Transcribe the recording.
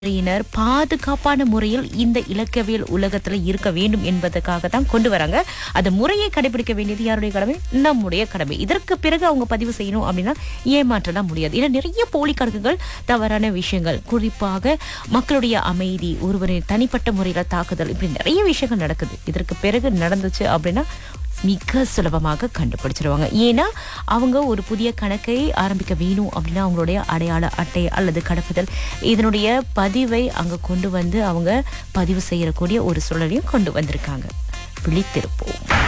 துறையினர் பாதுகாப்பான முறையில் இந்த இலக்கவியல் உலகத்துல இருக்க வேண்டும் என்பதற்காக தான் கொண்டு வராங்க அந்த முறையை கடைபிடிக்க வேண்டியது யாருடைய கடமை நம்முடைய கடமை இதற்கு பிறகு அவங்க பதிவு செய்யணும் அப்படின்னா ஏமாற்றலாம் முடியாது ஏன்னா நிறைய போலி கணக்குகள் தவறான விஷயங்கள் குறிப்பாக மக்களுடைய அமைதி ஒருவரின் தனிப்பட்ட முறையில தாக்குதல் இப்படி நிறைய விஷயங்கள் நடக்குது இதற்கு பிறகு நடந்துச்சு அப்படின்னா மிக சுலபமாக கண்டுபிடிச்சிருவாங்க ஏன்னா அவங்க ஒரு புதிய கணக்கை ஆரம்பிக்க வேணும் அப்படின்னா அவங்களுடைய அடையாள அட்டை அல்லது கடப்புதல் இதனுடைய பதிவை அங்க கொண்டு வந்து அவங்க பதிவு செய்யக்கூடிய ஒரு சூழலையும் கொண்டு வந்திருக்காங்க விழித்திருப்போம்